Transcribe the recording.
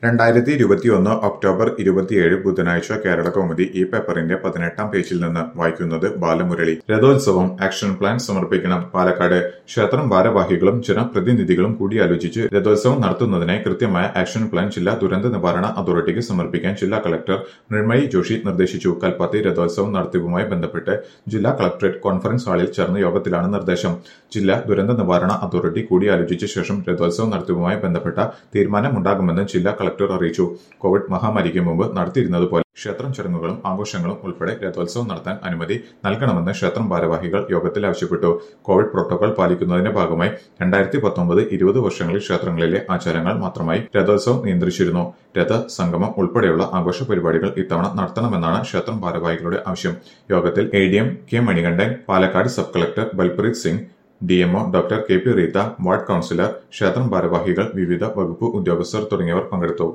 രണ്ടായിരത്തി ഇരുപത്തിയൊന്ന് ഒക്ടോബർ ഇരുപത്തിയേഴ് ബുധനാഴ്ച കേരള കൗമുദി ഈ പേപ്പറിന്റെ പതിനെട്ടാം പേജിൽ നിന്ന് വായിക്കുന്നത് ബാലമുരളി രഥോത്സവം ആക്ഷൻ പ്ലാൻ സമർപ്പിക്കണം പാലക്കാട് ക്ഷേത്രം ഭാരവാഹികളും ജനപ്രതിനിധികളും കൂടിയാലോചിച്ച് രഥോത്സവം നടത്തുന്നതിനായി കൃത്യമായ ആക്ഷൻ പ്ലാൻ ജില്ലാ ദുരന്ത നിവാരണ അതോറിറ്റിക്ക് സമർപ്പിക്കാൻ ജില്ലാ കളക്ടർ മൃണ്മയി ജോഷി നിർദ്ദേശിച്ചു കൽപ്പാത്തി രഥോത്സവം നടത്തിപ്പുമായി ബന്ധപ്പെട്ട് ജില്ലാ കളക്ടറേറ്റ് കോൺഫറൻസ് ഹാളിൽ ചേർന്ന യോഗത്തിലാണ് നിർദ്ദേശം ജില്ലാ ദുരന്ത നിവാരണ അതോറിറ്റി കൂടിയാലോചിച്ച ശേഷം രഥോത്സവം നടത്തിപ്പുമായി ബന്ധപ്പെട്ട തീരുമാനമുണ്ടാകുമെന്ന് ജില്ലാ കളക്ടർ അറിയിച്ചു കോവിഡ് മഹാമാരിക്ക് മുമ്പ് നടത്തിയിരുന്നതുപോലെ ക്ഷേത്രം ചടങ്ങുകളും ആഘോഷങ്ങളും ഉൾപ്പെടെ രഥോത്സവം നടത്താൻ അനുമതി നൽകണമെന്ന് ക്ഷേത്രം ഭാരവാഹികൾ യോഗത്തിൽ ആവശ്യപ്പെട്ടു കോവിഡ് പ്രോട്ടോകോൾ പാലിക്കുന്നതിന്റെ ഭാഗമായി രണ്ടായിരത്തി പത്തൊമ്പത് ഇരുപത് വർഷങ്ങളിൽ ക്ഷേത്രങ്ങളിലെ ആചാരങ്ങൾ മാത്രമായി രഥോത്സവം നിയന്ത്രിച്ചിരുന്നു രഥ സംഗമം ഉൾപ്പെടെയുള്ള ആഘോഷ പരിപാടികൾ ഇത്തവണ നടത്തണമെന്നാണ് ക്ഷേത്രം ഭാരവാഹികളുടെ ആവശ്യം യോഗത്തിൽ A D M K Manikandan Palakkad sub collector Balpreet Singh DMO doctor K P Reetha ward councillor ക്ഷേത്രം ഭാരവാഹികൾ വിവിധ വകുപ്പ് ഉദ്യോഗസ്ഥർ തുടങ്ങിയവർ പങ്കെടുത്തു